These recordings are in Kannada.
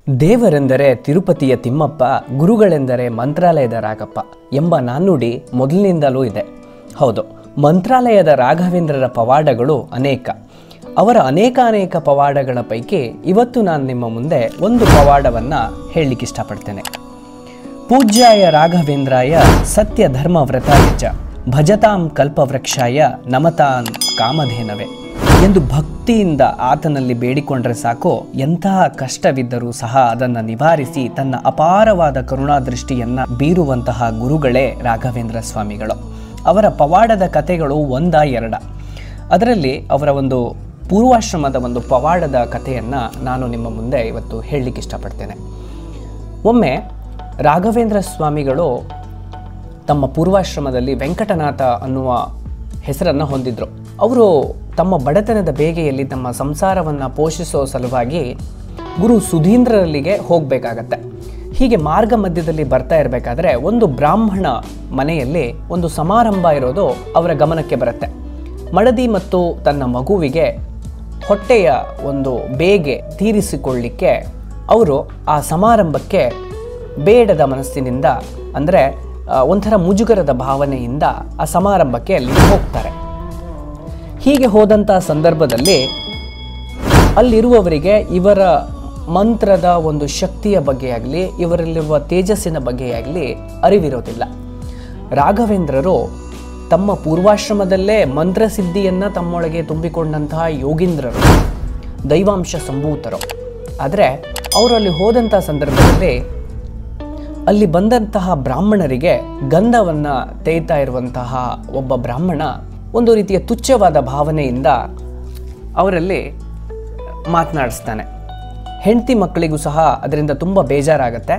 ದೇವರೆಂದರೆ ತಿರುಪತಿಯ ತಿಮ್ಮಪ್ಪ ಗುರುಗಳೆಂದರೆ ಮಂತ್ರಾಲಯದ ರಾಗಪ್ಪ ಎಂಬ ನಾಣ್ಣುಡಿ ಮೊದಲಿನಿಂದಲೂ ಇದೆ ಹೌದು ಮಂತ್ರಾಲಯದ ರಾಘವೇಂದ್ರರ ಪವಾಡಗಳು ಅನೇಕ ಅವರ ಅನೇಕ ಅನೇಕ ಪವಾಡಗಳ ಪೈಕಿ ಇವತ್ತು ನಾನು ನಿಮ್ಮ ಮುಂದೆ ಒಂದು ಪವಾಡವನ್ನು ಹೇಳಲಿಕ್ಕೆ ಇಷ್ಟಪಡ್ತೇನೆ ಪೂಜ್ಯಾಯ ರಾಘವೇಂದ್ರಾಯ ಸತ್ಯ ಧರ್ಮ ವ್ರತಾಯ ಚ ಭಜತಾಂ ಕಲ್ಪವೃಕ್ಷಾಯ ನಮತಾನ್ ಕಾಮಧೇನವೇ ಎಂದು ಭಕ್ತಿಯಿಂದ ಆತನಲ್ಲಿ ಬೇಡಿಕೊಂಡ್ರೆ ಸಾಕು ಎಂತಹ ಕಷ್ಟವಿದ್ದರೂ ಸಹ ಅದನ್ನು ನಿವಾರಿಸಿ ತನ್ನ ಅಪಾರವಾದ ಕರುಣಾದೃಷ್ಟಿಯನ್ನ ಬೀರುವಂತಹ ಗುರುಗಳೇ ರಾಘವೇಂದ್ರ ಸ್ವಾಮಿಗಳು ಅವರ ಪವಾಡದ ಕಥೆಗಳು ಒಂದ ಎರಡ ಅದರಲ್ಲಿ ಅವರ ಒಂದು ಪೂರ್ವಾಶ್ರಮದ ಒಂದು ಪವಾಡದ ಕಥೆಯನ್ನು ನಾನು ನಿಮ್ಮ ಮುಂದೆ ಇವತ್ತು ಹೇಳಲಿಕ್ಕೆ ಇಷ್ಟಪಡ್ತೇನೆ ಒಮ್ಮೆ ರಾಘವೇಂದ್ರ ಸ್ವಾಮಿಗಳು ತಮ್ಮ ಪೂರ್ವಾಶ್ರಮದಲ್ಲಿ ವೆಂಕಟನಾಥ ಅನ್ನುವ ಹೆಸರನ್ನು ಹೊಂದಿದ್ರು ಅವರು ತಮ್ಮ ಬಡತನದ ಬೇಗೆಯಲ್ಲಿ ತಮ್ಮ ಸಂಸಾರವನ್ನು ಪೋಷಿಸೋ ಸಲುವಾಗಿ ಗುರು ಸುಧೀಂದ್ರರಲ್ಲಿಗೆ ಹೋಗಬೇಕಾಗತ್ತೆ ಹೀಗೆ ಮಾರ್ಗ ಮಧ್ಯದಲ್ಲಿ ಬರ್ತಾ ಇರಬೇಕಾದ್ರೆ ಒಂದು ಬ್ರಾಹ್ಮಣ ಮನೆಯಲ್ಲಿ ಒಂದು ಸಮಾರಂಭ ಇರೋದು ಅವರ ಗಮನಕ್ಕೆ ಬರುತ್ತೆ ಮಡದಿ ಮತ್ತು ತನ್ನ ಮಗುವಿಗೆ ಹೊಟ್ಟೆಯ ಒಂದು ಬೇಗೆ ತೀರಿಸಿಕೊಳ್ಳಿಕ್ಕೆ ಅವರು ಆ ಸಮಾರಂಭಕ್ಕೆ ಬೇಡದ ಮನಸ್ಸಿನಿಂದ ಅಂದರೆ ಒಂಥರ ಮುಜುಗರದ ಭಾವನೆಯಿಂದ ಆ ಸಮಾರಂಭಕ್ಕೆ ಅಲ್ಲಿ ಹೋಗ್ತಾರೆ ಹೀಗೆ ಹೋದಂಥ ಸಂದರ್ಭದಲ್ಲಿ ಅಲ್ಲಿರುವವರಿಗೆ ಇವರ ಮಂತ್ರದ ಒಂದು ಶಕ್ತಿಯ ಬಗ್ಗೆ ಆಗಲಿ ಇವರಲ್ಲಿರುವ ತೇಜಸ್ಸಿನ ಬಗ್ಗೆ ಆಗಲಿ ಅರಿವಿರೋದಿಲ್ಲ ರಾಘವೇಂದ್ರರು ತಮ್ಮ ಪೂರ್ವಾಶ್ರಮದಲ್ಲೇ ಮಂತ್ರಸಿದ್ಧಿಯನ್ನು ತಮ್ಮೊಳಗೆ ತುಂಬಿಕೊಂಡಂತಹ ಯೋಗೀಂದ್ರರು ದೈವಾಂಶ ಸಂಭೂತರು ಆದರೆ ಅವರು ಅಲ್ಲಿ ಹೋದಂಥ ಸಂದರ್ಭದಲ್ಲಿ ಅಲ್ಲಿ ಬಂದಂತಹ ಬ್ರಾಹ್ಮಣರಿಗೆ ಗಂಧವನ್ನು ತೇಯ್ತಾ ಇರುವಂತಹ ಒಬ್ಬ ಬ್ರಾಹ್ಮಣ ಒಂದು ರೀತಿಯ ತುಚ್ಛವಾದ ಭಾವನೆಯಿಂದ ಅವರಲ್ಲಿ ಮಾತನಾಡಿಸ್ತಾನೆ ಹೆಂಡತಿ ಮಕ್ಕಳಿಗೂ ಸಹ ಅದರಿಂದ ತುಂಬ ಬೇಜಾರಾಗತ್ತೆ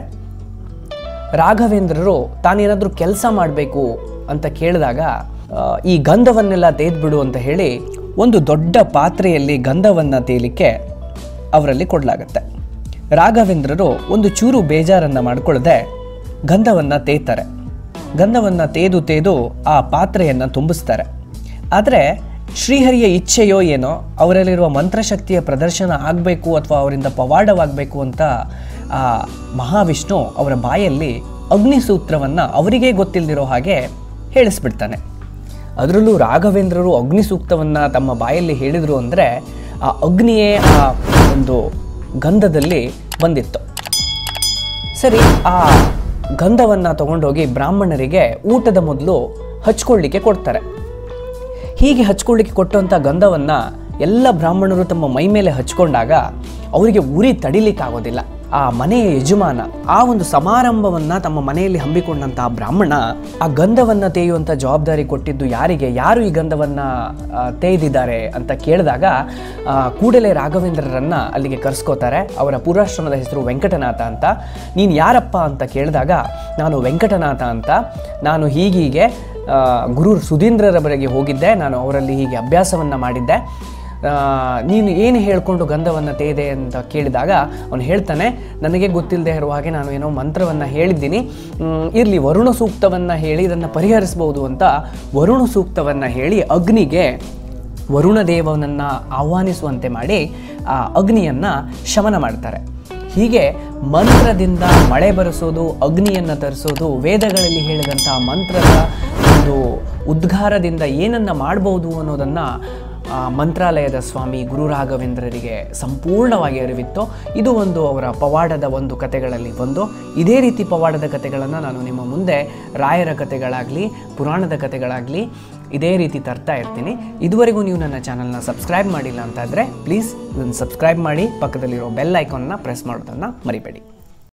ರಾಘವೇಂದ್ರರು ತಾನೇನಾದರೂ ಕೆಲಸ ಮಾಡಬೇಕು ಅಂತ ಕೇಳಿದಾಗ ಆ, ಈ ಗಂಧವನ್ನೆಲ್ಲ ತೇದ್ಬಿಡು ಅಂತ ಹೇಳಿ ಒಂದು ದೊಡ್ಡ ಪಾತ್ರೆಯಲ್ಲಿ ಗಂಧವನ್ನು ತೇಲಿಕ್ಕೆ ಅವರಲ್ಲಿ ಕೊಡಲಾಗತ್ತೆ ರಾಘವೇಂದ್ರರು ಒಂದು ಚೂರು ಬೇಜಾರನ್ನು ಮಾಡಿಕೊಳ್ಳದೆ ಗಂಧವನ್ನು ತೇತಾರೆ ಗಂಧವನ್ನು ತೇದು ತೇದು ಆ ಪಾತ್ರೆಯನ್ನು ತುಂಬಿಸ್ತಾರೆ ಆದರೆ ಶ್ರೀಹರಿಯ ಇಚ್ಛೆಯೋ ಏನೋ ಅವರಲ್ಲಿರುವ ಮಂತ್ರಶಕ್ತಿಯ ಪ್ರದರ್ಶನ ಆಗಬೇಕು ಅಥವಾ ಅವರಿಂದ ಪವಾಡವಾಗಬೇಕು ಅಂತ ಆ ಮಹಾವಿಷ್ಣು ಅವರ ಬಾಯಲ್ಲಿ ಅಗ್ನಿಸೂತ್ರವನ್ನು ಅವರಿಗೇ ಗೊತ್ತಿಲ್ಲದಿರೋ ಹಾಗೆ ಹೇಳಿಸ್ಬಿಡ್ತಾನೆ ಅದರಲ್ಲೂ ರಾಘವೇಂದ್ರರು ಅಗ್ನಿ ಸೂಕ್ತವನ್ನು ತಮ್ಮ ಬಾಯಲ್ಲಿ ಹೇಳಿದರು ಅಂದರೆ ಆ ಅಗ್ನಿಯೇ ಆ ಒಂದು ಗಂಧದಲ್ಲಿ ಬಂದಿತ್ತು ಸರಿ ಆ ಗಂಧವನ್ನು ತಗೊಂಡೋಗಿ ಬ್ರಾಹ್ಮಣರಿಗೆ ಊಟದ ಮೊದಲು ಹಚ್ಕೊಳ್ಳಿಕ್ಕೆ ಕೊಡ್ತಾರೆ ಹೀಗೆ ಹಚ್ಕೊಳ್ಳಿಕ್ಕೆ ಕೊಟ್ಟಂಥ ಗಂಧವನ್ನು ಎಲ್ಲ ಬ್ರಾಹ್ಮಣರು ತಮ್ಮ ಮೈ ಮೇಲೆ ಹಚ್ಕೊಂಡಾಗ ಅವರಿಗೆ ಉರಿ ತಡಿಲಿಕ್ಕಾಗೋದಿಲ್ಲ ಆ ಮನೆಯ ಯಜಮಾನ ಆ ಒಂದು ಸಮಾರಂಭವನ್ನು ತಮ್ಮ ಮನೆಯಲ್ಲಿ ಹಮ್ಮಿಕೊಂಡಂತಹ ಬ್ರಾಹ್ಮಣ ಆ ಗಂಧವನ್ನು ತೇಯುವಂಥ ಜವಾಬ್ದಾರಿ ಕೊಟ್ಟಿದ್ದು ಯಾರಿಗೆ ಯಾರು ಈ ಗಂಧವನ್ನು ತೇಯ್ದಿದ್ದಾರೆ ಅಂತ ಕೇಳಿದಾಗ ಆ, ಕೂಡಲೇ ರಾಘವೇಂದ್ರರನ್ನ ಅಲ್ಲಿಗೆ ಕರೆಸ್ಕೋತಾರೆ ಅವರ ಪೂರ್ವಾಶ್ರಮದ ಹೆಸರು ವೆಂಕಟನಾಥ ಅಂತ ನೀನು ಯಾರಪ್ಪ ಅಂತ ಕೇಳಿದಾಗ ನಾನು ವೆಂಕಟನಾಥ ಅಂತ ನಾನು ಹೀಗೀಗೆ ಆ, ಗುರು ಸುಧೀಂದ್ರರ ಬಳಿಗೆ ಹೋಗಿದ್ದೆ ನಾನು ಅವರಲ್ಲಿ ಹೀಗೆ ಅಭ್ಯಾಸವನ್ನು ಮಾಡಿದ್ದೆ ಆ, ನೀನು ಏನು ಹೇಳ್ಕೊಂಡು ಗಂಧವನ್ನು ತೇದೆ ಅಂತ ಕೇಳಿದಾಗ ಅವನು ಹೇಳ್ತಾನೆ ನನಗೆ ಗೊತ್ತಿಲ್ಲದೆ ಇರುವ ಹಾಗೆ ನಾನು ಏನೋ ಮಂತ್ರವನ್ನು ಹೇಳಿದ್ದೀನಿ ಇರಲಿ ವರುಣ ಸೂಕ್ತವನ್ನು ಹೇಳಿ ಇದನ್ನು ಪರಿಹರಿಸ್ಬೋದು ಅಂತ ವರುಣ ಸೂಕ್ತವನ್ನು ಹೇಳಿ ಅಗ್ನಿಗೆ ವರುಣ ದೇವನನ್ನು ಆಹ್ವಾನಿಸುವಂತೆ ಮಾಡಿ ಆ ಅಗ್ನಿಯನ್ನು ಶಮನ ಮಾಡ್ತಾರೆ ಹೀಗೆ ಮಂತ್ರದಿಂದ ಮಳೆ ಬರೆಸೋದು ಅಗ್ನಿಯನ್ನು ತರಿಸೋದು ವೇದಗಳಲ್ಲಿ ಹೇಳಿದಂಥ ಮಂತ್ರದ ಒಂದು ಉದ್ಗಾರದಿಂದ ಏನನ್ನು ಮಾಡ್ಬೋದು ಅನ್ನೋದನ್ನು ಆ, ಮಂತ್ರಾಲಯದ ಸ್ವಾಮಿ ಗುರು ರಾಘವೇಂದ್ರರಿಗೆ ಸಂಪೂರ್ಣವಾಗಿ ಅರಿವಿತ್ತು ಇದು ಒಂದು ಅವರ ಪವಾಡದ ಒಂದು ಕಥೆಗಳಲ್ಲಿ ಒಂದು ಇದೇ ರೀತಿ ಪವಾಡದ ಕಥೆಗಳನ್ನು ನಾನು ನಿಮ್ಮ ಮುಂದೆ ರಾಯರ ಕಥೆಗಳಾಗಲಿ ಪುರಾಣದ ಕಥೆಗಳಾಗಲಿ ಇದೇ ರೀತಿ ತರ್ತಾ ಇರ್ತೀನಿ ಇದುವರೆಗೂ ನೀವು ನನ್ನ ಚಾನಲ್ನ ಸಬ್ಸ್ಕ್ರೈಬ್ ಮಾಡಿಲ್ಲ ಅಂತಾದರೆ ಪ್ಲೀಸ್ ಇದನ್ನು ಸಬ್ಸ್ಕ್ರೈಬ್ ಮಾಡಿ ಪಕ್ಕದಲ್ಲಿರೋ ಬೆಲ್ ಐಕಾನ್ನ ಪ್ರೆಸ್ ಮಾಡೋದನ್ನು ಮರಿಬೇಡಿ